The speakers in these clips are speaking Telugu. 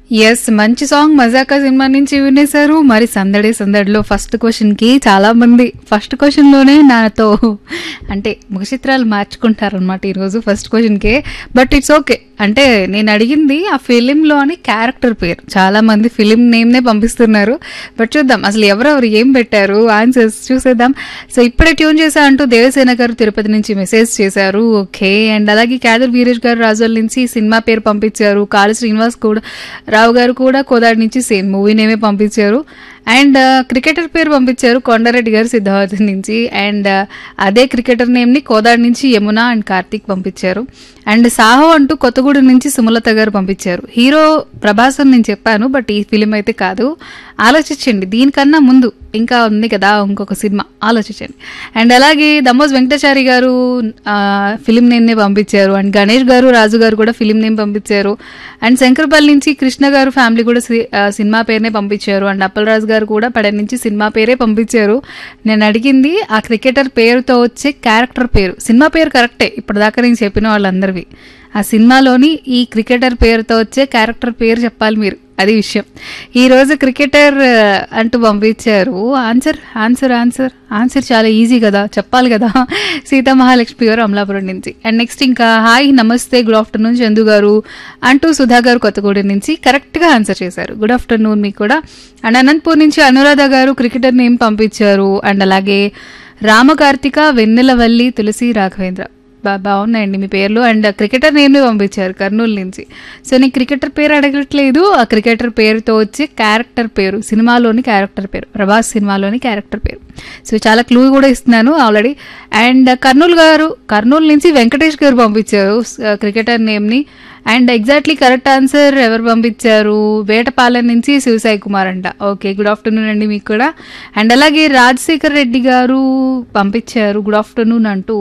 ఎస్ మంచి సాంగ్ మజాకా సినిమా నుంచి వినేశారు మరి సందడి సందడిలో ఫస్ట్ క్వశ్చన్కి చాలా మంది ఫస్ట్ క్వశ్చన్లోనే నాతో అంటే ముఖ చిత్రాలు మార్చుకుంటారనమాట ఈరోజు ఫస్ట్ క్వశ్చన్కే బట్ ఇట్స్ ఓకే అంటే నేను అడిగింది ఆ ఫిలింలోని క్యారెక్టర్ పేరు చాలా మంది ఫిలిం నేమ్నే పంపిస్తున్నారు బట్ చూద్దాం అసలు ఎవరెవరు ఏం పెట్టారు ఆన్సర్స్ చూసేద్దాం సో ఇప్పుడే ట్యూన్ చేశా అంటూ దేవసేన గారు తిరుపతి నుంచి మెసేజ్ చేశారు ఓకే అండ్ అలాగే క్యాదర్ వీరేష్ గారు రాజోల్ నుంచి సినిమా పేరు పంపించారు కాళీ శ్రీనివాస్ కూడా రావు గారు కూడా కోదాడి నుంచి సేమ్ మూవీ నేమే పంపించారు అండ్ క్రికెటర్ పేరు పంపించారు కొండారెడ్డి గారు సిద్ధావతి నుంచి అండ్ అదే క్రికెటర్ నేమ్ని కోదాడి నుంచి యమున అండ్ కార్తీక్ పంపించారు అండ్ సాహో అంటూ కొత్తగూడెం నుంచి సుమలత గారు పంపించారు హీరో ప్రభాస్ అని నేను చెప్పాను బట్ ఈ ఫిలిం అయితే కాదు ఆలోచించండి దీనికన్నా ముందు ఇంకా ఉంది కదా ఇంకొక సినిమా ఆలోచించండి అండ్ అలాగే దమ్మోజ్ వెంకటాచారి గారు ఆ, ఫిలిం నేమ్నే పంపించారు అండ్ గణేష్ గారు రాజు గారు కూడా ఫిలిం నేమ్ పంపించారు అండ్ శంకరపల్లి నుంచి కృష్ణ గారు ఫ్యామిలీ కూడా సి- ఆ, సినిమా పేరునే పంపించారు అండ్ అప్పలరాజు గారు కూడా పడే నుంచి సినిమా పేరే పంపించారు నేను అడిగింది ఆ క్రికెటర్ పేరుతో వచ్చే క్యారెక్టర్ పేరు సినిమా పేరు కరెక్టే ఇప్పటిదాకా నేను చెప్పిన వాళ్ళందరివి ఆ సినిమాలోని ఈ క్రికెటర్ పేరుతో వచ్చే క్యారెక్టర్ పేరు చెప్పాలి మీరు అది విషయం ఈ రోజు క్రికెటర్ ఆ, అంటూ పంపించారు ఆన్సర్ ఆన్సర్ ఆన్సర్ ఆన్సర్ చాలా ఈజీ కదా చెప్పాలి కదా సీతా మహాలక్ష్మి గారు అమలాపురం నుంచి అండ్ నెక్స్ట్ ఇంకా హాయ్ నమస్తే గుడ్ ఆఫ్టర్నూన్ చందు గారు అంటూ సుధా గారు కొత్తగూడెం నుంచి కరెక్ట్గా ఆన్సర్ చేశారు గుడ్ ఆఫ్టర్నూన్ మీకు కూడా అండ్ అనంతపూర్ నుంచి అనురాధ గారు క్రికెటర్ నేమ్ పంపించారు అండ్ అలాగే రామకార్తిక వెన్నెలవల్లి తులసి రాఘవేంద్ర బా బాగున్నాయండి మీ పేర్లు అండ్ క్రికెటర్ నేమ్ని పంపించారు కర్నూలు నుంచి సో నేను క్రికెటర్ పేరు అడగట్లేదు ఆ క్రికెటర్ పేరుతో వచ్చే క్యారెక్టర్ పేరు సినిమాలోని క్యారెక్టర్ పేరు ప్రభాస్ సినిమాలోని క్యారెక్టర్ పేరు సో చాలా క్లూ కూడా ఇస్తున్నాను ఆల్రెడీ అండ్ కర్నూలు గారు కర్నూలు నుంచి వెంకటేష్ గారు పంపించారు స- క్రికెటర్ నేమ్ని అండ్ ఎగ్జాక్ట్లీ కరెక్ట్ ఆన్సర్ ఎవరు పంపించారు వేటపాలెం నుంచి శివసాయి కుమార్ అంట ఓకే గుడ్ ఆఫ్టర్నూన్ అండి మీకు కూడా అండ్ అలాగే రాజశేఖర్ రెడ్డి గారు పంపించారు గుడ్ ఆఫ్టర్నూన్ అంటూ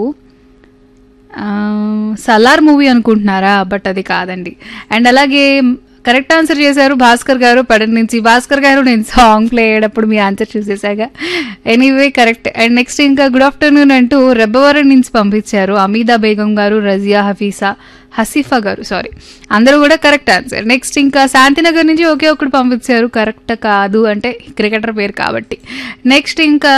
ఆ, సలార్ మూవీ అనుకుంటున్నారా బట్ అది కాదండి అండ్ అలాగే కరెక్ట్ ఆన్సర్ చేశారు భాస్కర్ గారు పడన్ నుంచి భాస్కర్ గారు నేను సాంగ్ ప్లే అయ్యేటప్పుడు మీ ఆన్సర్ చూసేసాగా ఎనీవే కరెక్ట్ అండ్ నెక్స్ట్ ఇంకా గుడ్ ఆఫ్టర్నూన్ అంటూ రెబ్బవరం నుంచి పంపించారు అమీదా బేగం గారు రజియా హఫీసా హసీఫా గారు సారీ అందరూ కూడా కరెక్ట్ ఆన్సర్ నెక్స్ట్ ఇంకా శాంతినగర్ నుంచి ఒకే ఒకటి పంపించారు కరెక్ట్ కాదు అంటే క్రికెటర్ పేరు కాబట్టి నెక్స్ట్ ఇంకా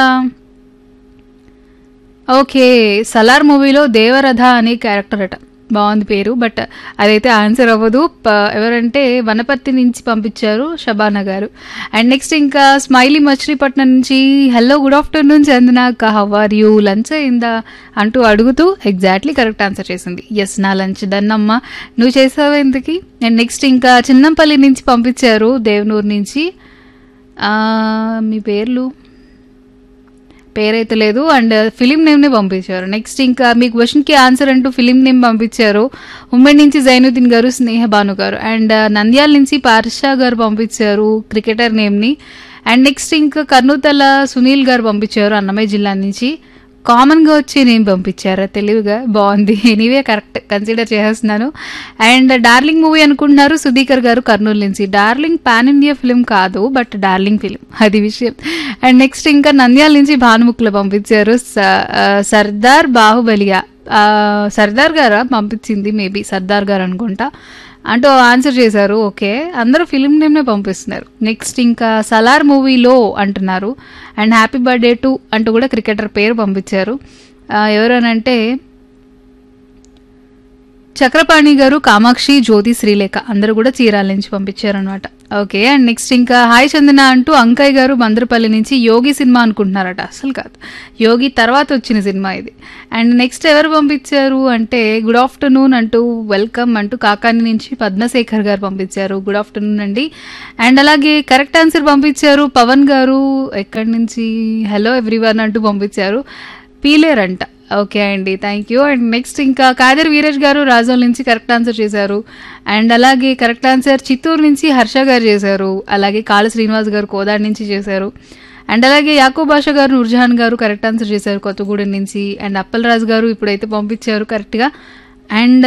ఓకే సలార్ మూవీలో దేవరథ అనే క్యారెక్టర్ అట బాగుంది పేరు బట్ అదైతే ఆన్సర్ అవ్వదు ప- ఎవరంటే వనపర్తి నుంచి పంపించారు షబానా గారు అండ్ నెక్స్ట్ ఇంకా స్మైలీ మచిలీపట్నం నుంచి hello good afternoon Chandana how are you lunch అయిందా అంటూ అడుగుతూ ఎగ్జాక్ట్లీ కరెక్ట్ ఆన్సర్ చేసింది ఎస్ నా లంచ్ దన్నమ్మ నువ్వు చేసావు ఎందుకు అండ్ నెక్స్ట్ ఇంకా చిన్నంపల్లి నుంచి పంపించారు దేవనూరు నుంచి ఆ, మీ పేర్లు పేరైతే లేదు అండ్ ఫిలిం నేమ్ని పంపించారు నెక్స్ట్ ఇంకా మీ క్వశ్చన్కి ఆన్సర్ అంటూ ఫిలిం నేమ్ పంపించారు ఉమ్మడి నుంచి జైనుద్దీన్ గారు స్నేహ భాను గారు అండ్ నంద్యాల నుంచి పార్షా గారు పంపించారు క్రికెటర్ నేమ్ని అండ్ నెక్స్ట్ ఇంకా కర్నూతల సునీల్ గారు పంపించారు అన్నమయ్య జిల్లా నుంచి కామన్గా వచ్చి నేను పంపించారా తెలివిగా బాగుంది ఎనీవే కరెక్ట్ కన్సిడర్ చేస్తున్నాను అండ్ డార్లింగ్ మూవీ అనుకుంటున్నారు సుధీకర్ గారు కర్నూలు నుంచి డార్లింగ్ పాన్ ఇండియా ఫిలిం కాదు బట్ డార్లింగ్ ఫిలిం అది విషయం అండ్ నెక్స్ట్ ఇంకా నంద్యాల నుంచి భానుముక్కులు పంపించారు స- ఆ, సర్దార్ బాహుబలియా ఆ, సర్దార్ గారా పంపించింది మేబీ సర్దార్ గారు అనుకుంటా అంటూ ఆన్సర్ చేశారు ఓకే అందరూ ఫిలిం నేమ్నే పంపిస్తున్నారు నెక్స్ట్ ఇంకా సలార్ మూవీలో అంటున్నారు అండ్ హ్యాపీ బర్త్డే టు అంటూ కూడా క్రికెటర్ పేరు పంపించారు ఆ, ఎవరనంటే చక్రపాణి గారు కామాక్షి జ్యోతి శ్రీలేఖ అందరూ కూడా చీరాల నుంచి పంపించారనమాట ఓకే అండ్ నెక్స్ట్ ఇంకా హాయ్ చందన అంటూ అంకయ్య గారు బందరపల్లి నుంచి యోగి సినిమా అనుకుంటున్నారట అసలు కాదు యోగి తర్వాత వచ్చిన సినిమా ఇది అండ్ నెక్స్ట్ ఎవరు పంపించారు అంటే గుడ్ ఆఫ్టర్నూన్ అంటూ వెల్కమ్ అంటూ కాకాని నుంచి పద్మశేఖర్ గారు పంపించారు గుడ్ ఆఫ్టర్నూన్ అండి అండ్ అలాగే కరెక్ట్ ఆన్సర్ పంపించారు పవన్ గారు ఎక్కడి నుంచి హలో ఎవ్రీవన్ అంటూ పంపించారు పీలేరంట ఓకే అండి థ్యాంక్ యూ అండ్ నెక్స్ట్ ఇంకా కాదర్ వీరేష్ గారు రాజోల్ నుంచి కరెక్ట్ ఆన్సర్ చేశారు అండ్ అలాగే కరెక్ట్ ఆన్సర్ చిత్తూరు నుంచి హర్ష గారు చేశారు అలాగే కాళ శ్రీనివాస్ గారు కోదాడ్ నుంచి చేశారు అండ్ అలాగే యాకూబ్ బాషా గారు నూర్జహాన్ గారు కరెక్ట్ ఆన్సర్ చేశారు కొత్తగూడెం నుంచి అండ్ అప్పలరాజు గారు ఇప్పుడైతే పంపించారు కరెక్ట్గా అండ్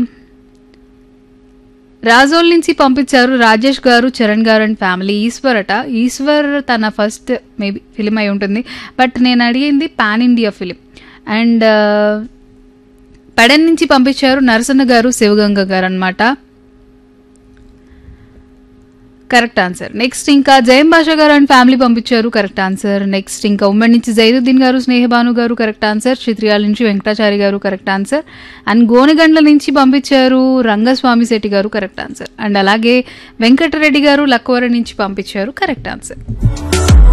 రాజోల్ నుంచి పంపించారు రాజేష్ గారు చరణ్ గారు అండ్ ఫ్యామిలీ ఈశ్వర్ అట ఈశ్వర్ తన ఫస్ట్ మేబీ ఫిలిం అయి ఉంటుంది బట్ నేను అడిగింది pan India film and Pedana నుంచి పంపించారు నరసన్న గారు శివగంగ గారు అనమాట కరెక్ట్ ఆన్సర్ నెక్స్ట్ ఇంకా జయం భాష గారు అండ్ ఫ్యామిలీ పంపించారు కరెక్ట్ ఆన్సర్ నెక్స్ట్ ఇంకా ఉమ్మడి నుంచి జైనుద్దీన్ గారు స్నేహబాను గారు కరెక్ట్ ఆన్సర్ చిత్రియాల నుంచి వెంకటాచారి గారు కరెక్ట్ ఆన్సర్ అండ్ గోనెగండ్ల నుంచి పంపించారు రంగస్వామి శెట్టి గారు కరెక్ట్ ఆన్సర్ అండ్ అలాగే వెంకటరెడ్డి గారు లక్కవరం నుంచి పంపించారు కరెక్ట్ ఆన్సర్